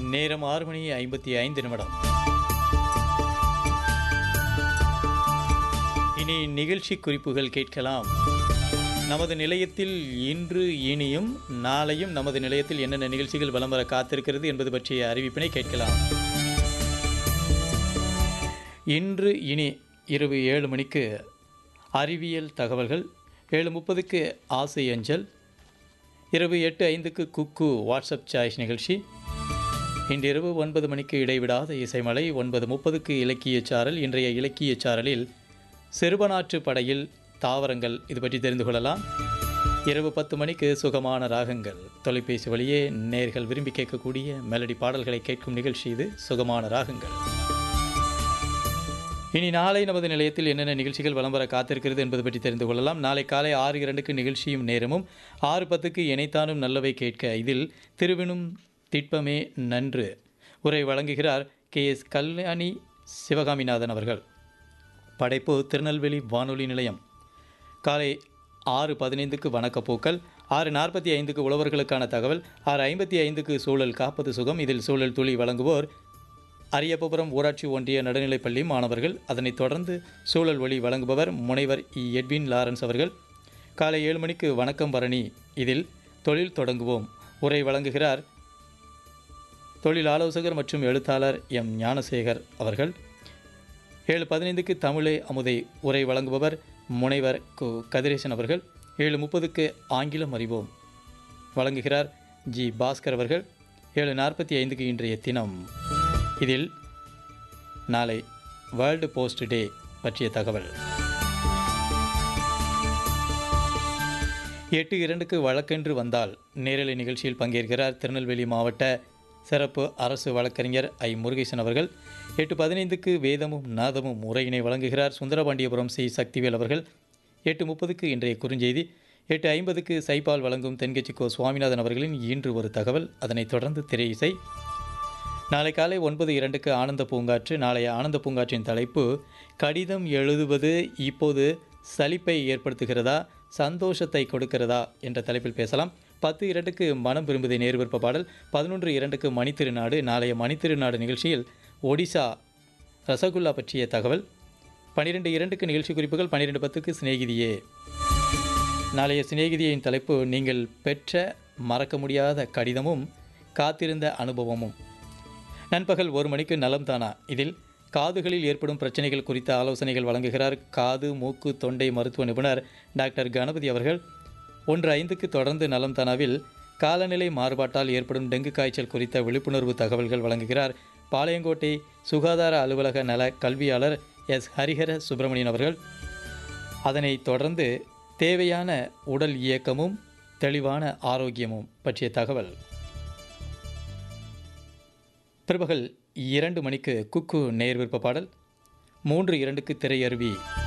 நேரம் ஆறு மணி ஐம்பத்தி ஐந்து நிமிடம் இனி நிகழ்ச்சி குறிப்புகள் கேட்கலாம் நமது நிலையத்தில் இன்று இனியும் நாளையும் நமது நிலையத்தில் என்னென்ன நிகழ்ச்சிகள் வலம் வர காத்திருக்கிறது என்பது பற்றிய அறிவிப்பினை கேட்கலாம் இன்று இனி இரவு ஏழு மணிக்கு அறிவியல் தகவல்கள் ஏழு முப்பதுக்கு ஆசை அஞ்சல் இரவு எட்டு ஐந்துக்கு குக்கு வாட்ஸ்அப் சாய்ஸ் நிகழ்ச்சி இன்றிரவு ஒன்பது மணிக்கு இடைவிடாத இசைமலை ஒன்பது முப்பதுக்கு இலக்கியச் சாரல் இன்றைய இலக்கியச் சாரலில் செருபனாற்று படையில் தாவரங்கள் இது பற்றி தெரிந்து கொள்ளலாம் இரவு பத்து மணிக்கு சுகமான ராகங்கள் தொலைபேசி வழியே நேர்கள் விரும்பி கேட்கக்கூடிய மெலடி பாடல்களை கேட்கும் நிகழ்ச்சி இது சுகமான ராகங்கள் இனி நாளை நமது நிலையத்தில் என்னென்ன நிகழ்ச்சிகள் வலம் வர காத்திருக்கிறது என்பது பற்றி தெரிந்து கொள்ளலாம் நாளை காலை ஆறு இரண்டுக்கு நிகழ்ச்சியும் நேரமும் ஆறு பத்துக்கு இணைத்தானும் நல்லவை கேட்க இதில் திருவினும் திட்பமே நன்று உரை வழங்குகிறார் கே எஸ் கல்யாணி சிவகாமிநாதன் அவர்கள் படைப்பு திருநெல்வேலி வானொலி நிலையம் காலை ஆறு பதினைந்துக்கு வணக்கப்பூக்கள் ஆறு நாற்பத்தி ஐந்துக்கு உழவர்களுக்கான தகவல் ஆறு ஐம்பத்தி ஐந்துக்கு சூழல் காப்பது சுகம் இதில் சூழல் துளி வழங்குவோர் அரியப்பபுரம் ஊராட்சி ஒன்றிய நடுநிலைப்பள்ளி மாணவர்கள் அதனைத் தொடர்ந்து சூழல் ஒளி வழங்குபவர் முனைவர் இ எட்வின் லாரன்ஸ் அவர்கள் காலை ஏழு மணிக்கு வணக்கம் பரணி இதில் தொழில் தொடங்குவோம் உரை வழங்குகிறார் தொழில் ஆலோசகர் மற்றும் எழுத்தாளர் எம் ஞானசேகர் அவர்கள் ஏழு பதினைந்துக்கு தமிழே அமுதை உரை வழங்குபவர் முனைவர் கு கதிரேசன் அவர்கள் ஏழு முப்பதுக்கு ஆங்கிலம் அறிவோம் வழங்குகிறார் ஜி பாஸ்கர் அவர்கள் ஏழு நாற்பத்தி ஐந்துக்கு இன்றைய தினம் இதில் நாளை வேர்ல்டு போஸ்ட் டே பற்றிய தகவல் எட்டு இரண்டுக்கு வழக்கென்று வந்தால் நேரலை நிகழ்ச்சியில் பங்கேற்கிறார் திருநெல்வேலி மாவட்ட சிறப்பு அரசு வழக்கறிஞர் ஐ முருகேசன் அவர்கள் எட்டு பதினைந்துக்கு வேதமும் நாதமும் உரையினை வழங்குகிறார் சுந்தரபாண்டியபுரம் சி சக்திவேல் அவர்கள் எட்டு முப்பதுக்கு இன்றைய குறுஞ்செய்தி எட்டு ஐம்பதுக்கு சைபால் வழங்கும் தென்கட்சி கோ சுவாமிநாதன் அவர்களின் இன்று ஒரு தகவல் அதனைத் தொடர்ந்து திரை இசை நாளை காலை ஒன்பது இரண்டுக்கு ஆனந்த பூங்காற்று நாளைய ஆனந்த பூங்காற்றின் தலைப்பு கடிதம் எழுதுவது இப்போது சலிப்பை ஏற்படுத்துகிறதா சந்தோஷத்தை கொடுக்கிறதா என்ற தலைப்பில் பேசலாம் பத்து இரண்டுக்கு மனம் விரும்புதை நேரு விருப்ப பாடல் பதினொன்று இரண்டுக்கு மணித்திருநாடு நாளைய மணித்திருநாடு நிகழ்ச்சியில் ஒடிசா ரசகுல்லா பற்றிய தகவல் பன்னிரெண்டு இரண்டுக்கு நிகழ்ச்சி குறிப்புகள் பன்னிரெண்டு பத்துக்கு சிநேகிதியே நாளைய சிநேகிதியின் தலைப்பு நீங்கள் பெற்ற மறக்க முடியாத கடிதமும் காத்திருந்த அனுபவமும் நண்பகல் ஒரு மணிக்கு நலம் தானா இதில் காதுகளில் ஏற்படும் பிரச்சனைகள் குறித்த ஆலோசனைகள் வழங்குகிறார் காது மூக்கு தொண்டை மருத்துவ நிபுணர் டாக்டர் கணபதி அவர்கள் ஒன்று ஐந்துக்கு தொடர்ந்து நலம் தானாவில் காலநிலை மாறுபாட்டால் ஏற்படும் டெங்கு காய்ச்சல் குறித்த விழிப்புணர்வு தகவல்கள் வழங்குகிறார் பாளையங்கோட்டை சுகாதார அலுவலக நல கல்வியாளர் எஸ் ஹரிஹர சுப்பிரமணியன் அவர்கள் அதனைத் தொடர்ந்து தேவையான உடல் இயக்கமும் தெளிவான ஆரோக்கியமும் பற்றிய தகவல் பிற்பகல் இரண்டு மணிக்கு குக்கு நேர் விருப்ப பாடல் மூன்று இரண்டுக்கு திரையருவி